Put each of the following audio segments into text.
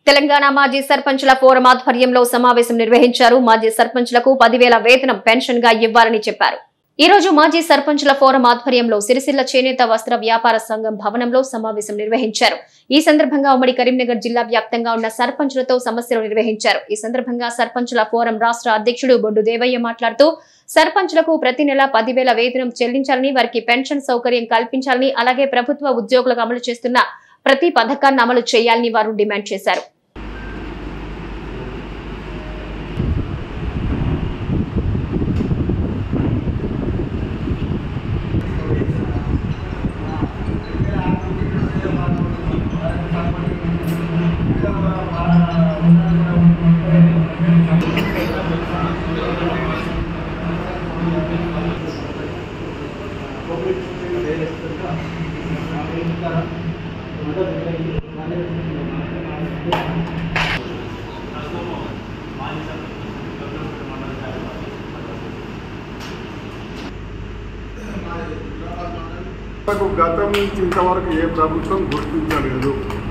తెలంగాణ మాజీ సర్పంచుల ఫోరం ఆధ్వర్యంలో సమావేశం నిర్వహించారు మాజీ సర్పంచులకు పదివేల వేతనం పెన్షన్ గా ఇవ్వాలని చెప్పారు ఈ రోజు మాజీ సర్పంచుల ఫోరం ఆధ్వర్యంలో సిరిసిల్ల చేనేత వస్త్ర వ్యాపార సంఘం భవనంలో సమావేశం నిర్వహించారు ఈ సందర్భంగా ఉమ్మడి కరీంనగర్ జిల్లా వ్యాప్తంగా ఉన్న సర్పంచులతో సమస్యలు నిర్వహించారు ఈ సందర్భంగా సర్పంచుల ఫోరం రాష్ట్ర అధ్యక్షుడు బొడ్డు దేవయ్య మాట్లాడుతూ సర్పంచులకు ప్రతి నెల పదివేల వేతనం చెల్లించాలని వారికి పెన్షన్ సౌకర్యం కల్పించాలని అలాగే ప్రభుత్వ ఉద్యోగులకు అమలు చేస్తున్న ప్రతి పథకాన్ని అమలు చేయాలని వారు డిమాండ్ చేశారు మనకు గతం నుంచి ఇంతవరకు ఏ ప్రభుత్వం గుర్తించలేదు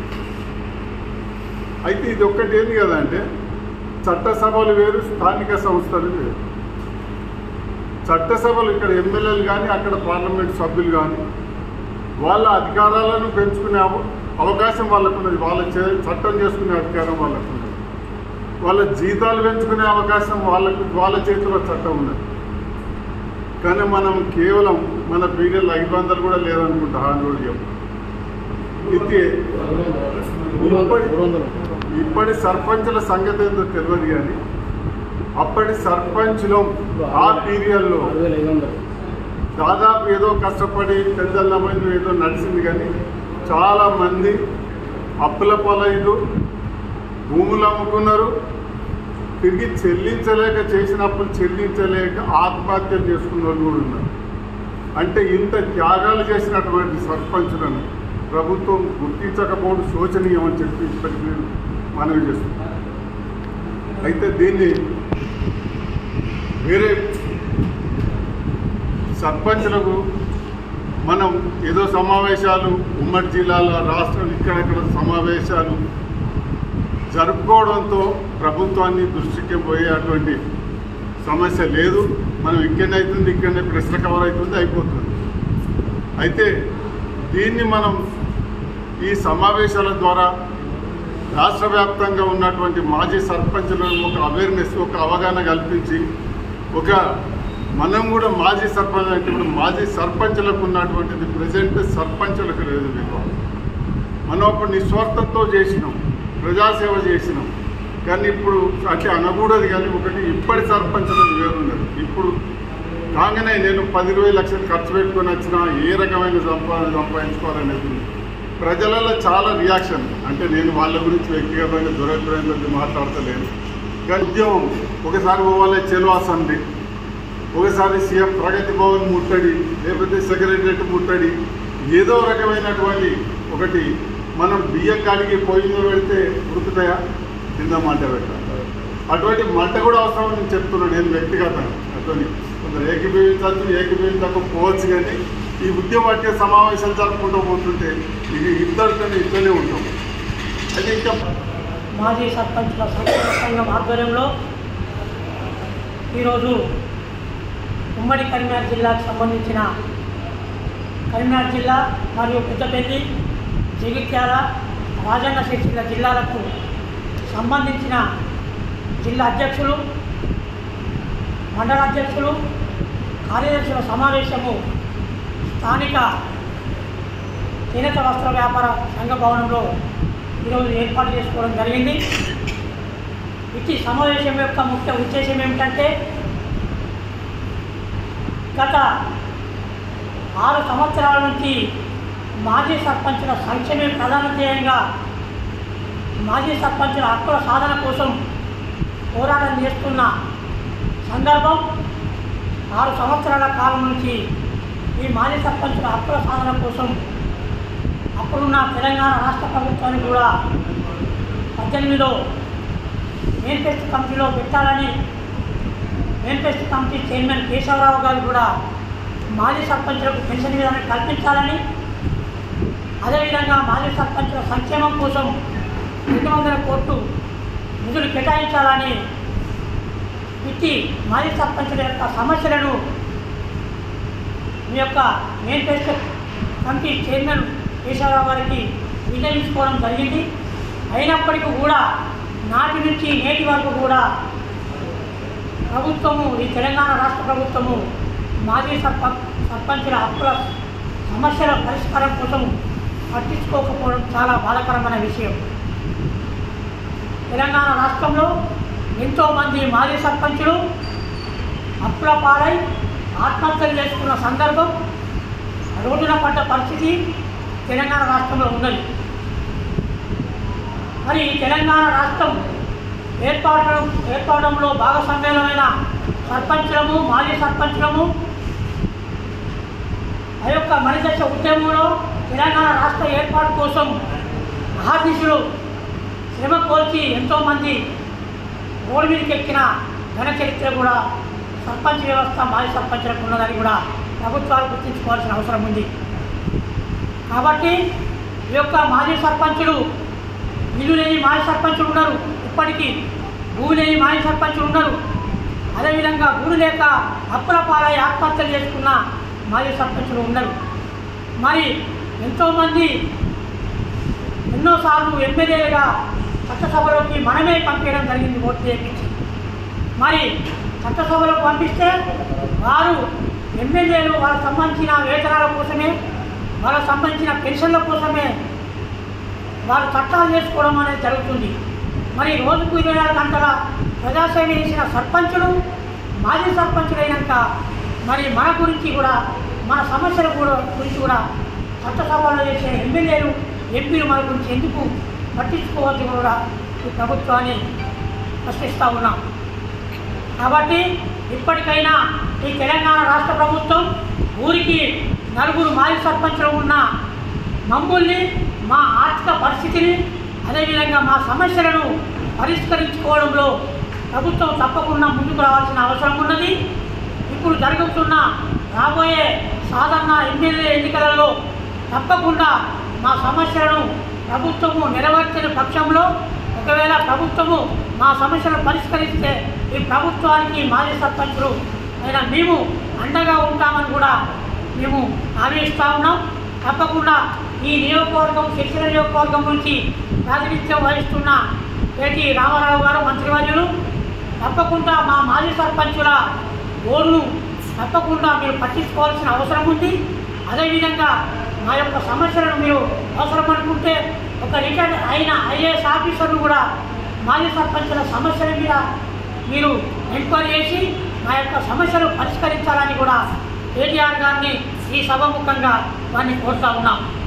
అయితే ఇది ఒక్కటి ఏంది కదా అంటే చట్టసభలు వేరు స్థానిక సంస్థలు వేరు చట్టసభలు ఇక్కడ ఎమ్మెల్యేలు కానీ అక్కడ పార్లమెంట్ సభ్యులు కానీ వాళ్ళ అధికారాలను పెంచుకునే అవ- అవకాశం వాళ్ళకు ఉన్నది వాళ్ళ చే- చట్టం చేసుకునే అధికారం వాళ్ళకు ఉన్నది వాళ్ళ జీతాలు పెంచుకునే అవకాశం వాళ్ళకు వాళ్ళ చేతిలో చట్టం ఉన్నది కానీ మనం కేవలం మన పీరియల్ ఐదు వందలు కూడా లేదనుకుంటా ఆంధ్రోడియం ఇది ఇప్పటి ఇప్పటి సర్పంచుల సంగతి ఏందో తెలియదు కానీ అప్పటి సర్పంచులు ఆ పీరియడ్లో దాదాపు ఏదో కష్టపడి పెద్దల మంది ఏదో నడిచింది కానీ చాలా మంది అప్పుల పాలయ్యారు భూములు అమ్ముకున్నారు తిరిగి చెల్లించలేక చేసిన అప్పులు చెల్లించలేక ఆత్మహత్యలు చేసుకున్న వాళ్ళు కూడా ఉన్నారు అంటే ఇంత త్యాగాలు చేసినటువంటి సర్పంచులను ప్రభుత్వం గుర్తించకపోవడం శోచనీయం అని చెప్పి ఇప్పటికీ నేను మనవి చేస్తున్నాను అయితే దీన్ని వేరే సర్పంచులకు మనం ఏదో సమావేశాలు ఉమ్మడి జిల్లాల రాష్ట్రం ఇక్కడెక్కడ సమావేశాలు జరుపుకోవడంతో ప్రభుత్వాన్ని దృష్టికి పోయేటువంటి సమస్య లేదు మనం ఇక్కడనే అవుతుంది ఇక్కడనే ప్రశ్న కవర్ అవుతుంది అయిపోతుంది అయితే దీన్ని మనం ఈ సమావేశాల ద్వారా రాష్ట్ర వ్యాప్తంగా ఉన్నటువంటి మాజీ సర్పంచులను ఒక అవేర్నెస్ ఒక అవగాహన కల్పించి ఒక మనం కూడా మాజీ సర్పంచ్ అంటే ఇప్పుడు మాజీ సర్పంచులకు ఉన్నటువంటిది ప్రజెంట్ సర్పంచులకు లేదు మీకు మనం అప్పుడు నిస్వార్థంతో చేసినాం ప్రజాసేవ చేసినాం కానీ ఇప్పుడు అంటే అనకూడదు కానీ ఒకటి ఇప్పటి సర్పంచులకు వేరున్నది ఇప్పుడు కాగానే నేను పది ఇరవై లక్షలు ఖర్చు పెట్టుకొని వచ్చినా ఏ రకమైన సంపాదన సంపాదించుకోవాలనేది ఉంది. ప్రజలలో చాలా రియాక్షన్ అంటే నేను వాళ్ళ గురించి వ్యక్తిగతంగా దురభిప్రాయంతో మాట్లాడతలేను కానీ ఉద్యమం ఒకసారి పోవాలి చెలో అసెంబ్లీ ఒకసారి సీఎం ప్రగతి భవన్ ముట్టడి లేకపోతే సెక్రటరియట్ ముట్టడి ఏదో రకమైనటువంటి ఒకటి మనం బియ్యం కాడికి పొయ్యి మీద పెడితే ఉడుకుతాయా కింద మంట పెట్టాలి అటువంటి మంట కూడా అవసరం అని నేను చెప్తున్నాను నేను వ్యక్తిగతంగా అతని కొందరు ఏకీభవించవచ్చు ఏకీభవించకపోవచ్చు కానీ ఈ ఉద్యమ వాక్య సమావేశాలు జరుపుకుంటూ పోతుంటే ఇది ఇద్దరితో ఇట్లనే ఉంటాం అయితే ఇంకా మాజీ సర్పంచ్ల సంక్షేమ సంఘం ఆధ్వర్యంలో ఈరోజు ఉమ్మడి కరీంనగర్ జిల్లాకు సంబంధించిన కరీంనగర్ జిల్లా మరియు పెద్దపల్లి జగిత్యాల రాజన్న సిరిసిల్ల జిల్లాలకు సంబంధించిన జిల్లా అధ్యక్షులు మండల అధ్యక్షులు కార్యదర్శుల సమావేశము స్థానిక చేనేత వస్త్ర వ్యాపార సంఘ భవనంలో ఈరోజు ఏర్పాటు చేసుకోవడం జరిగింది ఇట్టి సమావేశం యొక్క ముఖ్య ఉద్దేశం ఏమిటంటే గత ఆరు సంవత్సరాల నుంచి మాజీ సర్పంచుల సంక్షేమే ప్రధాన ధ్యేయంగా మాజీ సర్పంచుల హక్కుల సాధన కోసం పోరాటం చేస్తున్న సందర్భం ఆరు సంవత్సరాల కాలం నుంచి ఈ మాజీ సర్పంచుల హక్కుల సాధన కోసం అప్పుడున్న తెలంగాణ రాష్ట్ర ప్రభుత్వానికి కూడా పద్దెనిమిదిలో మేనిఫెస్టో కమిటీలో పెట్టాలని మేనిఫెస్టో కమిటీ చైర్మన్ కేశవరావు గారు కూడా మాజీ సర్పంచులకు పెన్షన్ విధానం కల్పించాలని అదేవిధంగా మాజీ సర్పంచుల సంక్షేమం కోసం రెండు వందల కోట్లు నిధులు కేటాయించాలని ఇట్టి మాజీ సర్పంచుల యొక్క సమస్యలను మీ యొక్క మేనిఫెస్టో కమిటీ చైర్మన్ కేశవరావు గారికి విన్నవించుకోవడం జరిగింది అయినప్పటికీ కూడా నాటి నుంచి నేటి వరకు కూడా ప్రభుత్వము ఈ తెలంగాణ రాష్ట్ర ప్రభుత్వము మాజీ సర్ప సర్పంచుల హక్కుల సమస్యల పరిష్కారం కోసం పట్టించుకోకపోవడం చాలా బాధాకరమైన విషయం తెలంగాణ రాష్ట్రంలో ఎంతోమంది మాజీ సర్పంచులు అప్పుల పాలై ఆత్మహత్యలు చేసుకున్న సందర్భం రోజున పడ్డ పరిస్థితి తెలంగాణ రాష్ట్రంలో ఉన్నది మరి ఈ తెలంగాణ రాష్ట్రం ఏర్పాటు ఏర్పడంలో భాగస్వామ్యమైన సర్పంచులము మాజీ సర్పంచులము ఆ యొక్క మరిదశ ఉద్యమంలో తెలంగాణ రాష్ట్ర ఏర్పాటు కోసం అహర్నిశులు శ్రమ కోల్చి ఎంతోమంది రోడ్డు మీదకి ఎక్కిన ఘన చరిత్ర కూడా సర్పంచ్ వ్యవస్థ మాజీ సర్పంచులకు ఉన్నదని కూడా ప్రభుత్వాలు గుర్తించుకోవాల్సిన అవసరం ఉంది కాబట్టి ఈ యొక్క మాజీ సర్పంచులు ఇల్లు లేని మాజీ సర్పంచులు ఉన్నారు ఇప్పటికీ భూమి లేని మాజీ సర్పంచులు ఉన్నారు అదేవిధంగా భూమి లేక అప్పుల పాలై ఆత్మహత్యలు చేసుకున్న మాజీ సర్పంచులు ఉన్నారు మరి ఎంతోమంది ఎన్నోసార్లు ఎమ్మెల్యేలుగా చట్టసభలోకి మనమే పంపించడం జరిగింది ఓటు చేయించి మరి చట్టసభలోకి పంపిస్తే వారు ఎమ్మెల్యేలు వాళ్ళకు సంబంధించిన వేతనాల కోసమే వాళ్ళకు సంబంధించిన పెన్షన్ల కోసమే వారు చట్టాలు చేసుకోవడం అనేది జరుగుతుంది మరి రోజుకు ఇరవై నాలుగు గంటల ప్రజాసేవ చేసిన సర్పంచులు మాజీ సర్పంచులు అయినాక మరి మన గురించి కూడా మన సమస్యల కూడా గురించి కూడా చట్టసభలో చేసే ఎమ్మెల్యేలు ఎంపీలు మన గురించి ఎందుకు పట్టించుకోవద్దు కూడా ఈ ప్రభుత్వాన్ని ప్రశ్నిస్తూ ఉన్నాం కాబట్టి ఇప్పటికైనా ఈ తెలంగాణ రాష్ట్ర ప్రభుత్వం ఊరికి నలుగురు మాజీ సర్పంచులు ఉన్న మమ్మల్ని మా ఆర్థిక పరిస్థితిని అదేవిధంగా మా సమస్యలను పరిష్కరించుకోవడంలో ప్రభుత్వం తప్పకుండా ముందుకు రావాల్సిన అవసరం ఉన్నది ఇప్పుడు జరుగుతున్న రాబోయే సాధారణ ఎమ్మెల్యే ఎన్నికలలో తప్పకుండా మా సమస్యలను ప్రభుత్వము నెరవేర్చిన పక్షంలో ఒకవేళ ప్రభుత్వము మా సమస్యలను పరిష్కరిస్తే ఈ ప్రభుత్వానికి మాజీ సర్పంచులు అయిన మేము అండగా ఉంటామని కూడా మేము హామీ ఇస్తా ఉన్నాం తప్పకుండా ఈ నియోజకవర్గం శిక్షణ నియోజకవర్గం నుంచి ప్రాతినిధ్యం వహిస్తున్న పేటి రామారావు గారు మంత్రివర్యులు తప్పకుండా మా మాజీ సర్పంచుల ఓర్ను తప్పకుండా మీరు పట్టించుకోవాల్సిన అవసరం ఉంది అదేవిధంగా మా యొక్క సమస్యలను మీరు అవసరం అనుకుంటే ఒక రిటైర్డ్ అయిన ఐఏఎస్ ఆఫీసర్ను కూడా మాజీ సర్పంచుల సమస్యల మీద మీరు ఎంక్వైరీ చేసి మా యొక్క సమస్యలు పరిష్కరించాలని కూడా కేటీఆర్ గారిని ఈ సభముఖంగా వారిని కోరుతా ఉన్నాం